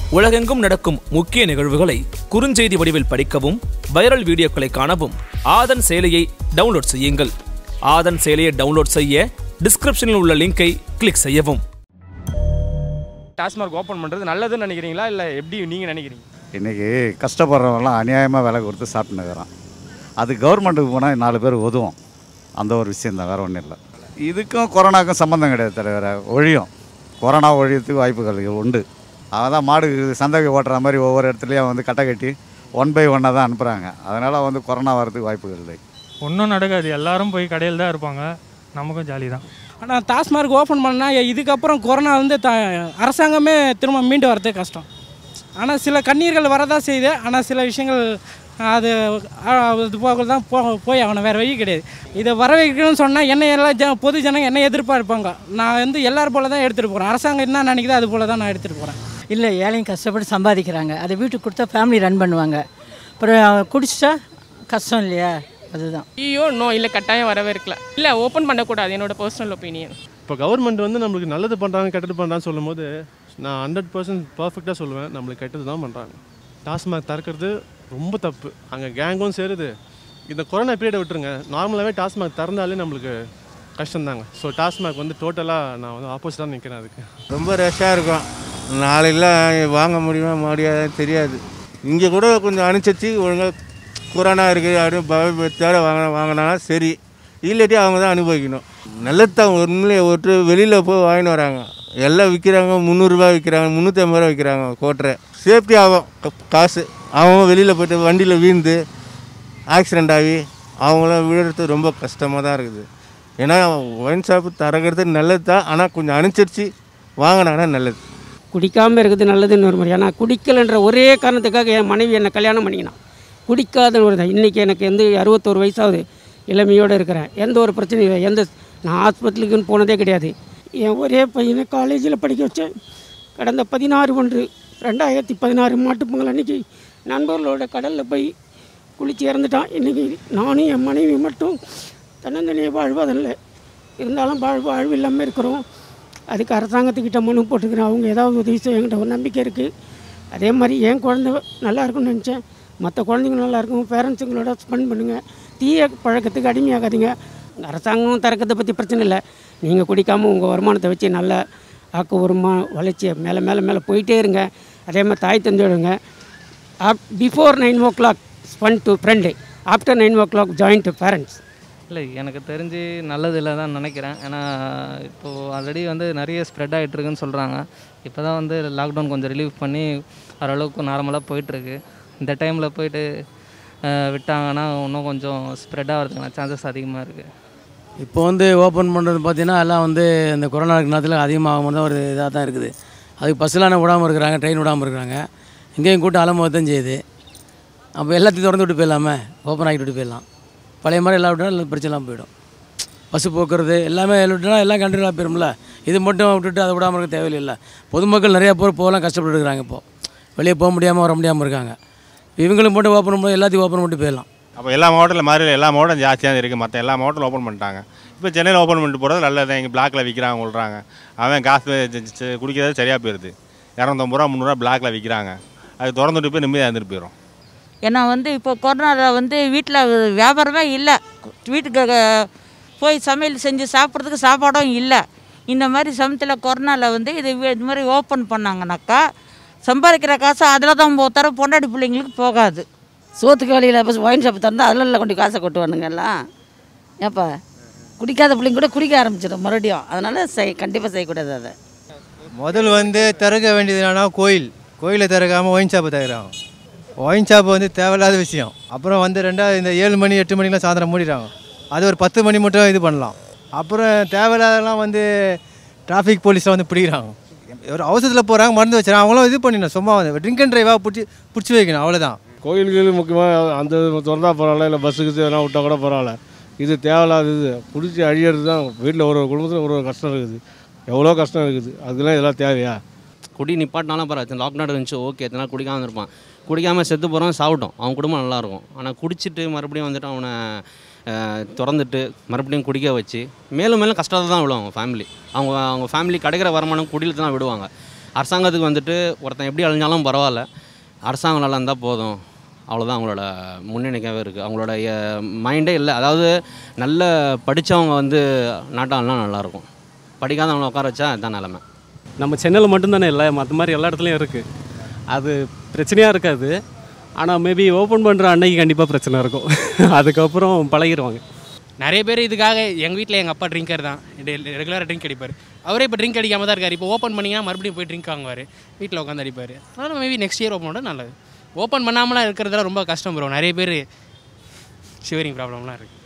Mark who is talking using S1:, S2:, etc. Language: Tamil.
S1: உலகெங்கும் நடக்கும் முக்கிய நிகழ்வுகளை குறுஞ்செய்தி வடிவில் படிக்கவும் வைரல் வீடியோக்களை காணவும் ஆதன் செயலியை டவுன்லோட் செய்யுங்கள் ஆதன் செயலியை டவுன்லோட் செய்ய டிஸ்கிரிப்ஷனில் உள்ள லிங்கை கிளிக் செய்யவும்
S2: டாஸ்மார்க் ஓப்பன் பண்ணுறது நல்லதுன்னு நினைக்கிறீங்களா இல்லை எப்படி நீங்கள் நினைக்கிறீங்க
S3: இன்றைக்கி கஷ்டப்படுறவங்களாம் அநியாயமாக விலை கொடுத்து சாப்பிட்டுனுக்குறான் அது கவர்மெண்ட்டுக்கு போனால் நாலு பேர் உதவும் அந்த ஒரு விஷயந்தான் வேறு ஒன்றும் இல்லை இதுக்கும் கொரோனாக்கும் சம்மந்தம் கிடையாது தலைவர ஒழியும் கொரோனா ஒழியத்துக்கு வாய்ப்புகள் உண்டு அவன் தான் மாடு சந்தைக்கு ஓட்டுற மாதிரி ஒவ்வொரு இடத்துலையும் வந்து கட்டை கட்டி ஒன் பை ஒன்னாக தான் அனுப்புகிறாங்க அதனால் வந்து கொரோனா வரதுக்கு வாய்ப்புகள் இல்லை
S4: ஒன்றும் நடக்காது எல்லாரும் போய் கடையில் தான் இருப்பாங்க நமக்கும் ஜாலி தான்
S5: ஆனால் டாஸ்மார்க் ஓப்பன் பண்ணால் இதுக்கப்புறம் கொரோனா வந்து த அரசாங்கமே திரும்ப மீண்டு வரதே கஷ்டம் ஆனால் சில கண்ணீர்கள் வரதான் செய்யுது ஆனால் சில விஷயங்கள் அது ஆ, அது போக தான் போ போய் ஆகணும் வேறு வழி கிடையாது இதை வர வைக்கணும்னு சொன்னால் என்ன எல்லாம் ஜ பொது ஜனங்க என்ன எதிர்பார்ப்பாங்க நான் வந்து எல்லாரும் போல தான் எடுத்துகிட்டு போகிறேன் அரசாங்கம் என்ன நினைக்குதோ அது போல தான் நான் எடுத்துகிட்டு போகிறேன்
S6: இல்லை ஏழையும் கஷ்டப்பட்டு சம்பாதிக்கிறாங்க அதை வீட்டுக்கு கொடுத்தா ஃபேமிலி ரன் பண்ணுவாங்க அப்புறம் குடிச்சிட்டா கஷ்டம் இல்லையா அதுதான்
S7: ஐயோ நோ இல்லை கட்டாயம் வரவே இருக்கலாம் இல்லை ஓப்பன் பண்ணக்கூடாது என்னோட பர்சனல் ஒப்பீனியன்
S8: இப்போ கவர்மெண்ட் வந்து நம்மளுக்கு நல்லது பண்ணுறாங்க கெட்டது பண்ணுறான்னு சொல்லும்போது நான் ஹண்ட்ரட் பர்சன்ட் பர்ஃபெக்டாக சொல்லுவேன் நம்மளுக்கு கெட்டது தான் பண்ணுறாங்க டாஸ்மாக் திறக்கிறது ரொம்ப தப்பு அங்கே கேங்கும் சேருது இந்த கொரோனா பீரியடை விட்டுருங்க நார்மலாகவே டாஸ்மாக் திறந்தாலே நம்மளுக்கு கஷ்டம்தாங்க ஸோ டாஸ்மாக் வந்து டோட்டலாக நான் வந்து ஆப்போசிட்டாக நிற்கிறேன் அதுக்கு
S9: ரொம்ப ரஷ்ஷாக இருக்கும் நாளைக்கெல்லாம் வாங்க முடியுமா முடியாதுன்னு தெரியாது இங்கே கூட கொஞ்சம் அனுசரித்து ஒழுங்காக கொரோனா இருக்குது அப்படின்னு பயத்தோட வாங்க வாங்கினா சரி இல்லாட்டி அவங்க தான் அனுபவிக்கணும் நல்லது தான் உண்மையிலே ஒருத்தர் வெளியில் போய் வாங்கிட்டு வராங்க எல்லாம் விற்கிறாங்க முந்நூறுரூவா விற்கிறாங்க முந்நூற்றி ஐம்பது ரூபா விற்கிறாங்க கோட்டரை சேஃப்டி ஆகும் க- காசு அவங்க வெளியில் போய்ட்டு வண்டியில் வீழ்ந்து ஆக்சிடெண்ட் ஆகி அவங்களாம் விழுறது ரொம்ப கஷ்டமாக தான் இருக்குது ஏன்னா ஒயின் ஷாப்பு திறக்கிறது நல்லது தான் ஆனால் கொஞ்சம் அனுசரித்து வாங்கினாங்கன்னா நல்லது
S10: குடிக்காமல் இருக்கிறது நல்லதுன்னு ஒரு மாதிரி ஏன்னா குடிக்கலைன்ற ஒரே காரணத்துக்காக என் மனைவி என்னை கல்யாணம் பண்ணிக்கினான் குடிக்காத ஒரு தான் இன்றைக்கி எனக்கு வந்து அறுபத்தோரு வயசாகுது இளமையோடு இருக்கிறேன் எந்த ஒரு பிரச்சனையும் இல்லை எந்த நான் ஹாஸ்பிட்டலுக்குன்னு போனதே கிடையாது என் ஒரே பையனை காலேஜில் படிக்க வச்சேன் கடந்த பதினாறு ஒன்று ரெண்டாயிரத்தி பதினாறு மாட்டுப்பொங்கல் அன்னைக்கு நண்பர்களோட கடலில் போய் குளித்து இறந்துட்டான் இன்றைக்கி நானும் என் மனைவி மட்டும் தன்னந்தனியே வாழ்வதில்லை இருந்தாலும் வாழ்வு வாழ்வு இல்லாமல் இருக்கிறோம் அதுக்கு அரசாங்கத்துக்கிட்ட மனு போட்டுக்கிறேன் அவங்க ஏதாவது உதவி செய்யுங்கிட்ட ஒரு நம்பிக்கை இருக்குது அதே மாதிரி என் குழந்தை நல்லா இருக்கும்னு நினச்சேன் மற்ற குழந்தைங்க நல்லா இருக்கும் பேரண்ட்ஸுங்களோட ஸ்பெண்ட் பண்ணுங்கள் தீய பழக்கத்துக்கு அடிமையாகாதீங்க அரசாங்கம் திறக்கிறத பற்றி பிரச்சனை இல்லை நீங்கள் குடிக்காமல் உங்கள் வருமானத்தை வச்சு நல்லா ஆக்கபூர்வமா வளர்ச்சி மேலே மேலே மேலே போயிட்டே இருங்க அதே மாதிரி தாய் தந்தையோடுங்க up before nine o'clock spend to friend after nine o'clock join to parents
S11: இல்லை எனக்கு தெரிஞ்சு நல்லது இல்லை தான் நினைக்கிறேன் ஏன்னா இப்போது ஆல்ரெடி வந்து நிறைய ஸ்ப்ரெட் ஆகிட்டு இருக்குன்னு சொல்கிறாங்க இப்போ தான் வந்து லாக்டவுன் கொஞ்சம் ரிலீவ் பண்ணி ஓரளவுக்கு நார்மலாக போயிட்டுருக்கு இந்த டைமில் போயிட்டு அஹ், விட்டாங்கன்னா இன்னும் கொஞ்சம் ஸ்ப்ரெட் ஆகிறதுக்கான சான்சஸ் அதிகமாக இருக்குது
S12: இப்போ வந்து ஓப்பன் பண்ணுறது பார்த்தீங்கன்னா எல்லாம் வந்து இந்த கொரோனா நேரத்தில் அதிகமாகும் தான் ஒரு இதாக தான் இருக்குது அதுக்கு பஸ்ஸெலாம் விடாமல் இருக்கிறாங்க ட்ரெயின் விடாமல் இருக்கிறாங்க இங்கேயும் கூட்டம் அலம்போது தான் செய்யுது அப்போ எல்லாத்தையும் திறந்து விட்டு போயிடலாமே ஓப்பன் ஆகிட்டு விட்டு போயிடலாம் பழைய மாதிரி எல்லாம் விட்டா எல்லாம் பிரச்சனைலாம் போயிடும் பஸ்ஸு போக்குறது எல்லாமே விட்டுனா எல்லாம் கண்ட்ரிலாக போயிரும்ல இது மட்டும் விட்டுட்டு அதை விடாமல் இருக்க தேவையில்லை பொதுமக்கள் நிறையா பேர் போகலாம் கஷ்டப்பட்டு இருக்கிறாங்க இப்போ வெளியே போக முடியாமல் வர முடியாமல் இருக்காங்க இவங்களும் மட்டும் ஓப்பன் பண்ணி எல்லாத்தையும் ஓப்பன் பண்ணிட்டு போயிடலாம்
S13: அப்போ எல்லா மாவட்டத்தில் மாதிரி எல்லா மாவட்டம் ஜாஸ்தியாக இருக்குது மற்ற எல்லா மாவட்டத்தில் ஓப்பன் பண்ணிட்டாங்க இப்போ சென்னையில் ஓப்பன் பண்ணிட்டு போகிறது நல்லது தான் இங்கே பிளாக்ல விற்கிறாங்க சொல்கிறாங்க அவன் காசு செ- செ- குடிக்கிறது சரியாக போயிடுது இரநூத்தம்பது ரூபா முந்நூறுரூவா பிளாக்ல விற்கிறாங்க அது திறந்துட்டு போய் நிம்மதியாக இருந்துட்டு போயிடும்
S14: ஏன்னா வந்து இப்போ கொரோனாவில் வந்து வீட்டில் வியாபாரமே இல்லை வீட்டுக்கு அஹ், போய் சமையல் செஞ்சு சாப்பிட்றதுக்கு சாப்பாடும் இல்லை இந்த மாதிரி சமயத்தில் கொரோனாவில் வந்து இது வி- இது மாதிரி ஓப்பன் பண்ணாங்கனாக்கா சம்பாதிக்கிற காசு அதில் தான் போ தர பொண்டாட்டி பிள்ளைங்களுக்கு போகாது
S6: சோத்துக்கு வழியில் இப்போ ஒயின் ஷாப் திறந்தா அதில் இல்லை கொண்டு காசை கொட்டுவானுங்க எல்லாம் ஏப்பா குடிக்காத பிள்ளைங்க கூட குடிக்க ஆரம்பிச்சிடும் மறுபடியும் அதனால் செய் கண்டிப்பாக செய்யக்கூடாது அதை
S15: முதல் வந்து திறக்க வேண்டியது என்னன்னா கோயில் கோயிலை திறக்காமல் ஒயின் ஷாப்பை திறக்கிறாங்க ஒயின் ஷாப் வந்து தேவையில்லாத விஷயம் அப்புறம் வந்து ரெண்டாவது இந்த ஏழு மணி எட்டு மணிக்கெலாம் சாயந்தரம் மூடிடுறாங்க அது ஒரு பத்து மணி மட்டும் இது பண்ணலாம் அப்புறம் தேவையில்லாதெல்லாம் வந்து டிராஃபிக் போலீஸில் வந்து பிடிக்கிறாங்க ஒரு அவசரத்தில் போகிறாங்க மருந்து வச்சுறாங்க அவங்களும் இது பண்ணிடணும் சும்மா வந்து ட்ரிங்க் அண்ட் ட்ரைவாக பிடிச்சி பிடிச்சி வைக்கணும் அவ்வளோதான்
S16: கோயில்கள் முக்கியமாக அந்த திறந்தா பரவாயில்ல இல்லை பஸ்ஸுக்கு எதனா விட்டா கூட பரவாயில்ல இது தேவையில்லாத இது குடிச்சு அழியிறது தான் வீட்டில் ஒரு ஒரு குடும்பத்தில் ஒரு ஒரு கஷ்டம் இருக்குது எவ்வளோ கஷ்டம் இருக்குது அதெல்லாம் இதெல்லாம் தேவையா
S17: குடி நிப்பாட்டினாலும் பரவாயில்ல லாக்டவுன் இருந்துச்சு ஓகே எத்தனை நாள் குடிக்காமல் இருப்பான் குடிக்காமல் செத்து போகிறான் சாப்பிட்டோம் அவன் குடும்பம் நல்லாயிருக்கும் ஆனால் குடிச்சிட்டு மறுபடியும் வந்துட்டு அவனை அஹ், திறந்துட்டு மறுபடியும் குடிக்க வச்சு மேலும் மேலும் கஷ்டத்தை தான் விடுவாங்க ஃபேமிலி அவங்க அவங்க ஃபேமிலி கிடைக்கிற வருமானம் குடியில் தான் விடுவாங்க அரசாங்கத்துக்கு வந்துட்டு ஒருத்தன் எப்படி அழிஞ்சாலும் பரவாயில்ல அரசாங்கம் நல்லா இருந்தால் போதும் அவ்வளோதான் அவங்களோட முன்னணிக்காகவே இருக்குது அவங்களோட மைண்டே இல்லை அதாவது நல்ல படித்தவங்க வந்து நாட்டாளனா நல்லாயிருக்கும் படிக்காதவங்களை உட்கார வச்சா இதுதான் நிலமை
S18: நம்ம சென்னையில் மட்டும்தானே இல்லை மற்ற மாதிரி எல்லா இடத்துலையும் இருக்குது அது பிரச்சனையாக இருக்காது ஆனால் மேபி ஓப்பன் பண்ணுற அன்னைக்கு கண்டிப்பாக பிரச்சனை இருக்கும் அதுக்கப்புறம் பழகிடுவாங்க
S19: நிறைய பேர் இதுக்காக எங்கள் வீட்டில் எங்கள் அப்பா ட்ரிங்கர் தான் ரெகுலராக ட்ரிங்க் அடிப்பார் அவரே இப்போ ட்ரிங்க் அடிக்காம தான் இருக்கார் இப்போ ஓப்பன் பண்ணிங்கன்னா மறுபடியும் போய் ட்ரிங்க் வாங்குவார் வீட்டில் உட்காந்து அடிப்பார் அதனால் மேபி நெக்ஸ்ட் இயர் ஓப்பன் பண்ணால் நல்லது ஓப்பன் பண்ணாமலாம் இருக்கிறதுலாம் ரொம்ப கஷ்டம் ப்ரோ நிறைய பேர் ஷிவரிங் ப்ராப்ளம்லாம் இருக்குது